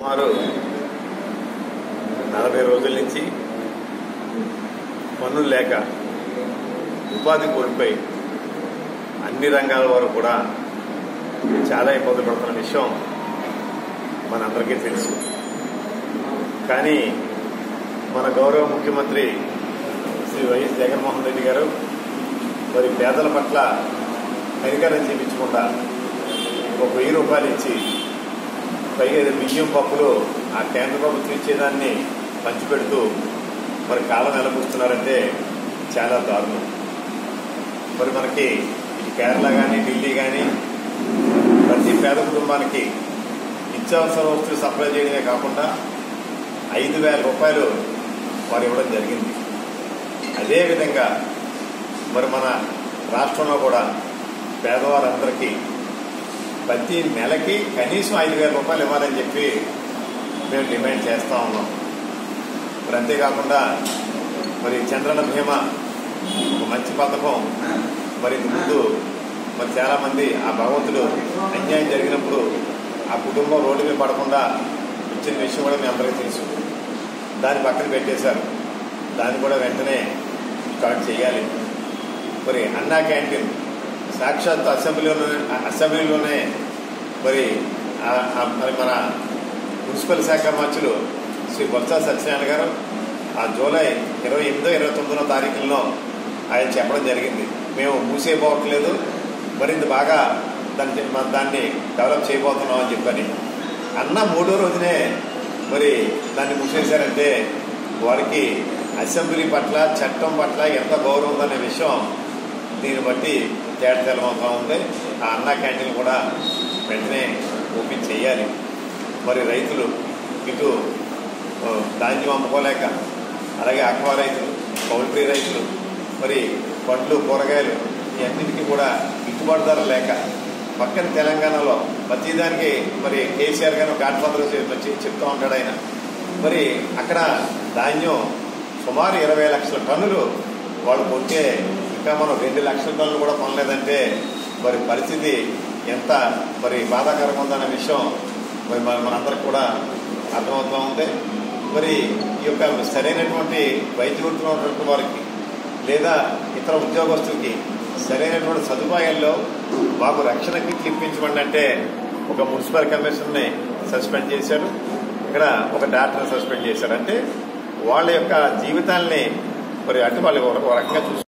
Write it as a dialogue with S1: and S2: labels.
S1: సుమారు నలభై రోజుల నుంచి పనులు లేక ఉపాధి కోల్పోయి అన్ని రంగాల వారు కూడా చాలా ఇబ్బంది పడుతున్న విషయం మనందరికీ తెలుసు కానీ మన గౌరవ ముఖ్యమంత్రి శ్రీ వైఎస్ జగన్మోహన్ రెడ్డి గారు మరి పేదల పట్ల కనికరం చూపించకుండా ఒక వెయ్యి రూపాయలు ఇచ్చి పైగా ఇది బియ్యం పప్పులు ఆ కేంద్ర ప్రభుత్వం ఇచ్చేదాన్ని పంచిపెడుతూ మరి కాలం నిలబుస్తున్నారంటే చాలా దారుణం మరి మనకి ఇటు కేరళ కానీ ఢిల్లీ కానీ ప్రతి పేద కుటుంబానికి నిత్యావసర వస్తువులు సప్లై చేయడమే కాకుండా ఐదు వేల రూపాయలు వారు ఇవ్వడం జరిగింది అదేవిధంగా మరి మన రాష్ట్రంలో కూడా పేదవారందరికీ ప్రతి నెలకి కనీసం ఐదు వేల రూపాయలు ఇవ్వాలని చెప్పి మేము డిమాండ్ చేస్తూ ఉన్నాం మరి అంతేకాకుండా మరి చంద్రన భీమా ఒక మంచి పథకం మరి ఇంతకు ముందు మరి చాలామంది ఆ భగవంతుడు అన్యాయం జరిగినప్పుడు ఆ కుటుంబం రోడ్డు మీద పడకుండా ఇచ్చిన విషయం కూడా మీ అందరికీ తెలుసు దాన్ని పక్కన పెట్టేశారు దాన్ని కూడా వెంటనే స్టార్ట్ చేయాలి మరి అన్నా క్యాంటీన్ సాక్షాత్ అసెంబ్లీలోనే అసెంబ్లీలోనే మరి ఆ- ఆ మరి మన మున్సిపల్ శాఖ మంత్రులు శ్రీ బొత్స సత్యనారాయణ గారు ఆ జూలై ఇరవై ఎనిమిదో ఇరవై తొమ్మిదో తారీఖుల్లో ఆయన చెప్పడం జరిగింది మేము మూసేయబోవట్లేదు మరింత బాగా దాన్ని మన దాన్ని డెవలప్ చేయబోతున్నాం అని చెప్పని అన్న మూడో రోజునే మరి దాన్ని మూసేశారంటే వారికి అసెంబ్లీ పట్ల చట్టం పట్ల ఎంత గౌరవం ఉందనే విషయం దీన్ని బట్టి తేటతెల్లమవుతా ఉంది ఆ అన్న క్యాంటీన్ కూడా వెంటనే ఓపెన్ చేయాలి మరి రైతులు ఇటు ఆ, ధాన్యం అమ్ముకోలేక అలాగే అక్వా రైతులు పౌల్ట్రీ రైతులు మరి పండ్లు కూరగాయలు ఇవన్నిటికీ కూడా గిట్టుబాటు ధర లేక పక్కన తెలంగాణలో ప్రతిదానికి మరి కేసీఆర్ గారు ఘాట్ ఫాదర్ చెప్తూ ఉంటాడు ఆయన మరి అక్కడ ధాన్యం సుమారు ఇరవై లక్షల టన్నులు వాళ్ళు కొంటే ఇంకా మనం రెండు లక్షల టన్నులు కూడా కొనలేదంటే మరి పరిస్థితి ఎంత మరి బాధాకరంగా ఉందన్న విషయం మరి మన మనందరికి కూడా అర్థమవుతూ ఉంది మరి ఈ యొక్క సరైనటువంటి వైద్య వృత్తిలో ఉన్నటువంటి వారికి లేదా ఇతర ఉద్యోగస్తులకి సరైనటువంటి సదుపాయాల్లో మాకు రక్షణ కిట్లు ఇప్పించమండి అంటే ఒక మున్సిపల్ కమిషన్ని సస్పెండ్ చేశారు ఇక్కడ ఒక డాక్టర్ని సస్పెండ్ చేశారు అంటే వాళ్ళ యొక్క జీవితాల్ని మరి అటు వాళ్ళు ఒక రకంగా చూసి